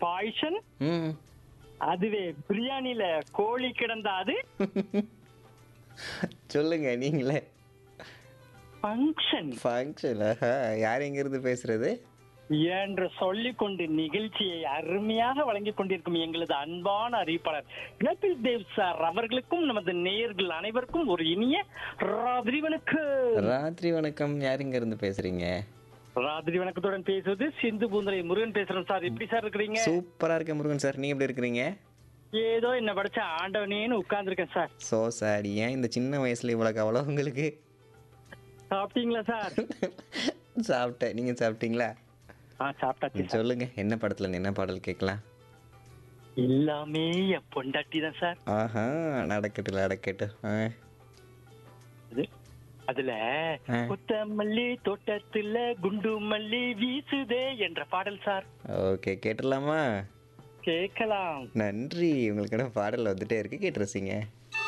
Poison ம் அதுவே பிரியாணில கோழி கிடந்தா அது சொல்லுங்க நீங்களே ஃபங்க்ஷன் ஃபங்க்ஷன் யார் எங்கிருந்து பேசுறது என்று சொல்லிக் கொண்டு நிகழ்ச்சியை அருமையாக வழங்கிக் கொண்டிருக்கும் எங்களது அன்பான அறிவிப்பாளர் கபில் தேவ் சார் அவர்களுக்கும் நமது நேயர்கள் அனைவருக்கும் ஒரு இனிய ராத்திரி வணக்கம் ராத்திரி வணக்கம் யார் இங்க இருந்து பேசுறீங்க ராத்திரி வணக்கத்துடன் பேசுவது சிந்து பூந்தரை முருகன் பேசுறேன் சார் எப்படி சார் இருக்கிறீங்க சூப்பரா இருக்க முருகன் சார் நீங்க எப்படி இருக்கிறீங்க ஏதோ என்ன படிச்ச ஆண்டவனேன்னு உட்கார்ந்துருக்கேன் சார் சோ சார் ஏன் இந்த சின்ன வயசுல இவ்வளவு கவலை உங்களுக்கு சாப்பிட்டீங்களா சார் சாப்பிட்டேன் நீங்க சாப்பிட்டீங்களா ஆ சாப்பிட்டாச்சு சார் சொல்லுங்க என்ன படத்துல இருந்து என்ன பாடல் கேட்கலாம் எல்லாமே என் பொண்டாட்டி தான் சார் ஆஹா நடக்கட்டும் நடக்கட்டும் ஆ. அது அதுல ஆ. கொத்தமல்லி தோட்டத்துல குண்டு மல்லி வீசுதே என்ற பாடல் சார் ஓகே கேட்டுடலாமா கேட்கலாம் நன்றி உங்களுக்கான பாடல் வந்துட்டே இருக்கு கேட்டு ரசிங்க